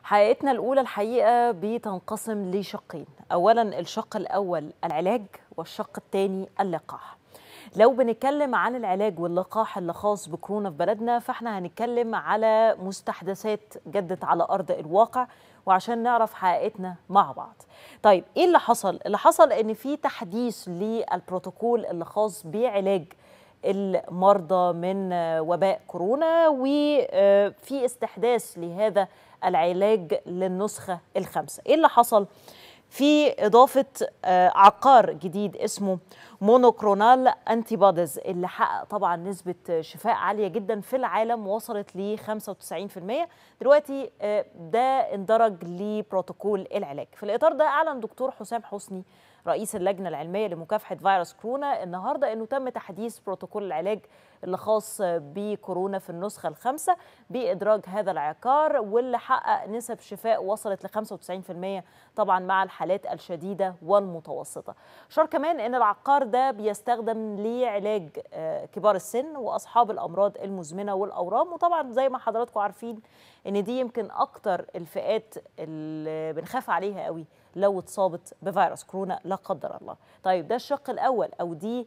حلقتنا الأولى الحقيقة بتنقسم لشقين أولا الشق الأول العلاج والشق الثاني اللقاح لو بنتكلم عن العلاج واللقاح اللي خاص بكورونا في بلدنا فاحنا هنتكلم على مستحدثات جدت على أرض الواقع وعشان نعرف حقيقتنا مع بعض طيب ايه اللي حصل اللي حصل ان في تحديث للبروتوكول اللي خاص بعلاج المرضى من وباء كورونا وفي استحداث لهذا العلاج للنسخة الخامسة إيه اللي حصل؟ في إضافة عقار جديد اسمه مونوكرونال أنتي بوديز اللي حقق طبعا نسبة شفاء عالية جدا في العالم وصلت ل 95% دلوقتي ده اندرج لبروتوكول العلاج في الإطار ده أعلن دكتور حسام حسني رئيس اللجنة العلمية لمكافحة فيروس كورونا النهاردة أنه تم تحديث بروتوكول العلاج اللي خاص بكورونا في النسخة الخامسة بإدراج هذا العقار واللي حقق نسب شفاء وصلت ل 95% طبعا مع الحالات الشديدة والمتوسطة شار كمان أن العقار ده بيستخدم لعلاج كبار السن وأصحاب الأمراض المزمنة والأورام وطبعا زي ما حضراتكم عارفين أن دي يمكن أكتر الفئات اللي بنخاف عليها قوي لو اتصابت بفيروس كورونا لا قدر الله طيب ده الشق الأول أو دي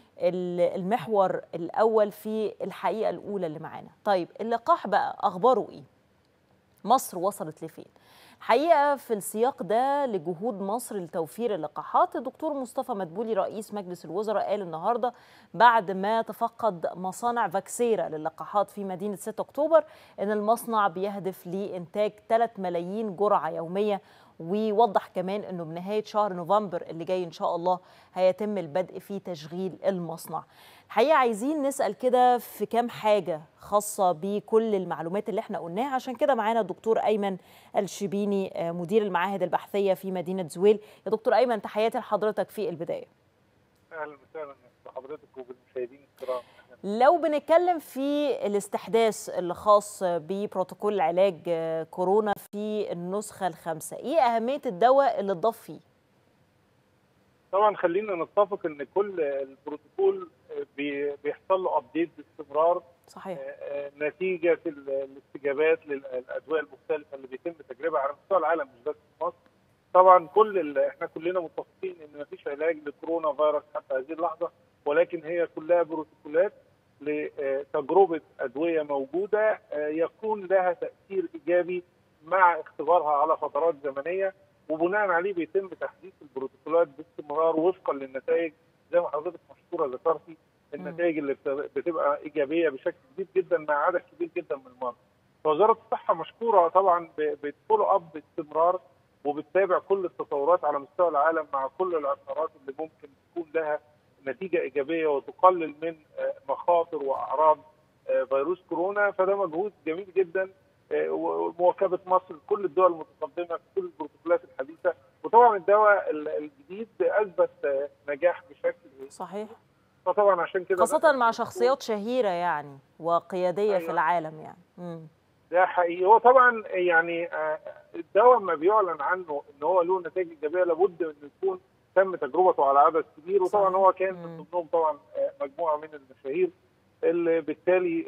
المحور الأول في الحقيقة الأولى اللي معانا طيب اللقاح بقى أخباره إيه؟ مصر وصلت لفين؟ الحقيقة في السياق ده لجهود مصر لتوفير اللقاحات الدكتور مصطفى مدبولي رئيس مجلس الوزراء قال النهاردة بعد ما تفقد مصانع فاكسيرا للقاحات في مدينة 6 أكتوبر أن المصنع بيهدف لإنتاج 3 ملايين جرعة يومية ويوضح كمان انه بنهايه شهر نوفمبر اللي جاي ان شاء الله هيتم البدء في تشغيل المصنع. الحقيقه عايزين نسال كده في كام حاجه خاصه بكل المعلومات اللي احنا قلناها عشان كده معانا الدكتور ايمن الشبيني مدير المعاهد البحثيه في مدينه زويل. يا دكتور ايمن تحياتي لحضرتك في البدايه. اهلا وسهلا بحضرتك وبالمشاهدين الكرام. لو بنتكلم في الاستحداث اللي خاص ببروتوكول علاج كورونا في النسخة الخامسة ايه أهمية الدواء اللي اتضاف فيه؟ طبعا خلينا نتفق ان كل البروتوكول بيحصل له ابديت باستمرار صحيح نتيجة الاستجابات للأدوية المختلفة اللي بيتم تجربها على مستوى العالم مش بس في مصر طبعا كل احنا كلنا متفقين ان مفيش علاج لكورونا فيروس حتى هذه اللحظة ولكن هي كلها بروتوكولات لتجربه ادويه موجوده يكون لها تاثير ايجابي مع اختبارها على فترات زمنيه وبناء عليه بيتم تحديث البروتوكولات باستمرار وفقا للنتائج زي ما حضرتك مشكوره ذكرتي النتائج اللي بتبقى ايجابيه بشكل كبير جدا مع عدد كبير جدا من المرضى. فوزاره الصحه مشكوره طبعا بتفولو اب باستمرار وبتتابع كل التطورات على مستوى العالم مع كل العقارات اللي ممكن تكون لها نتيجه ايجابيه وتقلل من مخاطر واعراض فيروس كورونا فده مجهود جميل جدا ومواكبه مصر كل الدول المتقدمه في كل البروتوكولات الحديثه وطبعا الدواء الجديد اثبت نجاح بشكل صحيح فطبعا عشان كده خاصة مع شخصيات شهيرة يعني وقيادية أيوة. في العالم يعني مم. ده حقيقي هو طبعا يعني الدواء ما بيعلن عنه ان هو له نتائج ايجابيه لابد انه يكون تم تجربته على عدد كبير وطبعا هو كان من ضمنهم طبعا مجموعه من المشاهير اللي بالتالي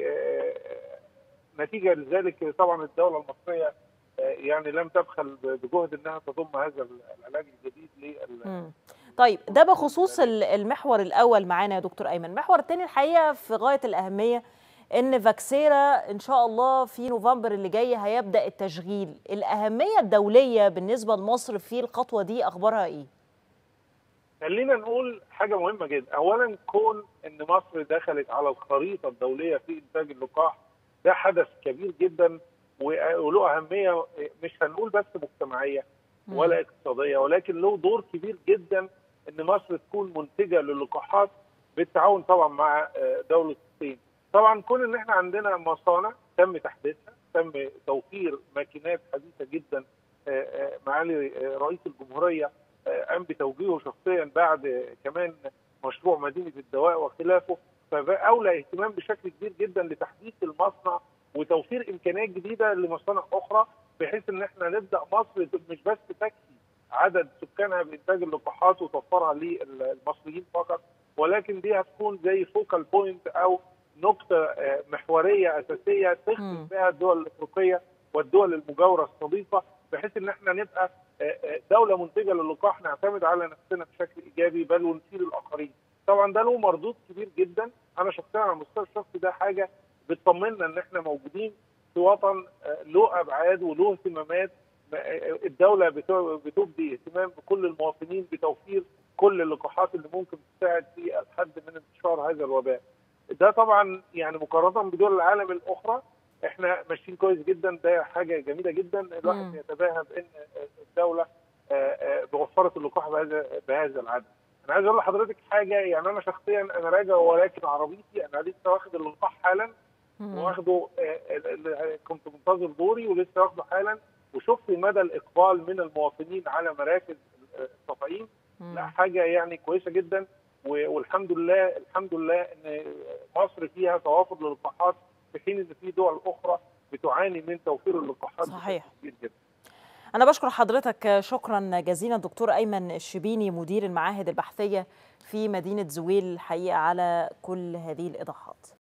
نتيجه لذلك طبعا الدوله المصريه يعني لم تبخل بجهد انها تضم هذا العلاج الجديد لل طيب ده بخصوص المحور الاول معانا يا دكتور ايمن المحور الثاني الحقيقه في غايه الاهميه ان فاكسيرا ان شاء الله في نوفمبر اللي جاي هيبدا التشغيل الاهميه الدوليه بالنسبه لمصر في الخطوه دي اخبارها ايه خلينا نقول حاجه مهمه جدا اولا كون ان مصر دخلت على الخريطه الدوليه في انتاج اللقاح ده حدث كبير جدا وله اهميه مش هنقول بس مجتمعيه ولا اقتصاديه ولكن له دور كبير جدا ان مصر تكون منتجه للقاحات بالتعاون طبعا مع دوله الصين. طبعا كون ان احنا عندنا مصانع تم تحديثها، تم توفير ماكينات حديثه جدا معالي رئيس الجمهوريه قام بتوجيهه شخصيا بعد كمان مشروع مدينه الدواء وخلافه فاولى اهتمام بشكل كبير جدا لتحديث المصنع وتوفير امكانيات جديده لمصانع اخرى بحيث ان احنا نبدا مصر مش بس تكفي عدد سكانها بانتاج اللقاحات وتوفرها للمصريين فقط ولكن دي هتكون زي فوكال بوينت او نقطه محوريه اساسيه تخدم بها الدول الافريقيه والدول المجاوره الصديقه بحيث ان احنا نبقى دوله منتجه للقاح نعتمد على نفسنا بشكل ايجابي بل ونشيل الاخرين. طبعا ده له مردود كبير جدا انا شخصيا على المستوى الشخصي ده حاجه بتطمنا ان احنا موجودين في وطن له ابعاد وله اهتمامات الدوله بتبدي اهتمام بكل المواطنين بتوفير كل اللقاحات اللي ممكن تساعد في الحد من انتشار هذا الوباء. ده طبعا يعني مقارنه بدول العالم الاخرى احنا ماشيين كويس جدا ده حاجه جميله جدا الواحد يتباهى بان الدوله وفرت اللقاح بهذا بهذا العدد. انا عايز اقول لحضرتك حاجه يعني انا شخصيا انا راجع ولكن عربيتي انا لسه واخد اللقاح حالا واخده كنت منتظر دوري ولسه واخده حالا وشفت مدى الاقبال من المواطنين على مراكز التطعيم لا حاجه يعني كويسه جدا والحمد لله الحمد لله ان مصر فيها توافر للقاحات في حين ان في دول اخرى بتعاني من توفير اللقاحات صحيح كتير جدا. أنا بشكر حضرتك شكرا جزيلا دكتور أيمن الشبيني مدير المعاهد البحثية في مدينة زويل الحقيقة على كل هذه الإيضاحات